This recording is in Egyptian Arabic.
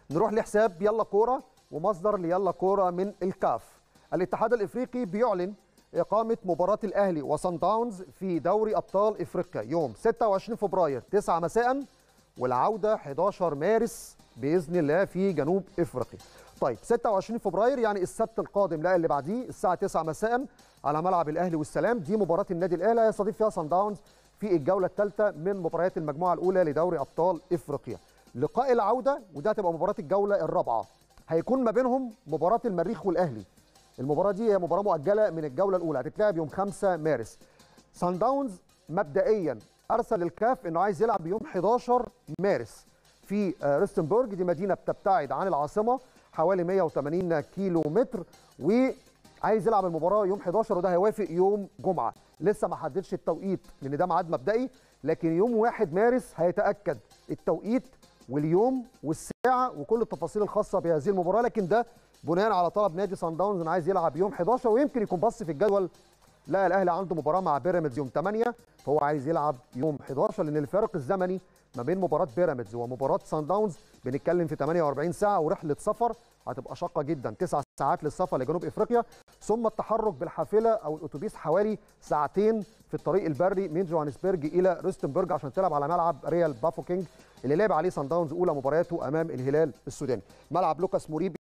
نروح لحساب يلا كوره ومصدر ليلا كوره من الكاف الاتحاد الافريقي بيعلن اقامه مباراه الاهلي وصن داونز في دوري ابطال افريقيا يوم 26 فبراير 9 مساء والعوده 11 مارس باذن الله في جنوب افريقيا طيب 26 فبراير يعني السبت القادم لا اللي بعديه الساعه 9 مساء على ملعب الاهلي والسلام دي مباراه النادي الاهلي هيستضيف فيها صن داونز في الجوله الثالثه من مباريات المجموعه الاولى لدوري ابطال افريقيا لقاء العوده وده هتبقى مباراه الجوله الرابعه هيكون ما بينهم مباراه المريخ والاهلي المباراه دي هي مباراه مؤجله من الجوله الاولى هتتلعب يوم 5 مارس صن داونز مبدئيا ارسل الكاف انه عايز يلعب يوم 11 مارس في ريستنبورج دي مدينه بتبتعد عن العاصمه حوالي 180 كيلو متر وعايز يلعب المباراه يوم 11 وده هيوافق يوم جمعه لسه ما حددش التوقيت لان ده ميعاد مبدئي لكن يوم 1 مارس هيتاكد التوقيت واليوم والساعه وكل التفاصيل الخاصه بهذه المباراه لكن ده بناء على طلب نادي صن داونز انه عايز يلعب يوم 11 ويمكن يكون بص في الجدول لا الاهلي عنده مباراه مع بيراميدز يوم 8 فهو عايز يلعب يوم 11 لان الفارق الزمني ما بين مباراه بيراميدز ومباراه صن داونز بنتكلم في 48 ساعه ورحله سفر هتبقى شاقه جدا تسع ساعات للسفر لجنوب افريقيا ثم التحرك بالحافله او الاتوبيس حوالي ساعتين في الطريق البري من جوهانسبرج الى روستنبرج عشان تلعب على ملعب ريال بافوكينج اللي لعب عليه صن داونز اولى مبارياته امام الهلال السوداني ملعب لوكاس موريبي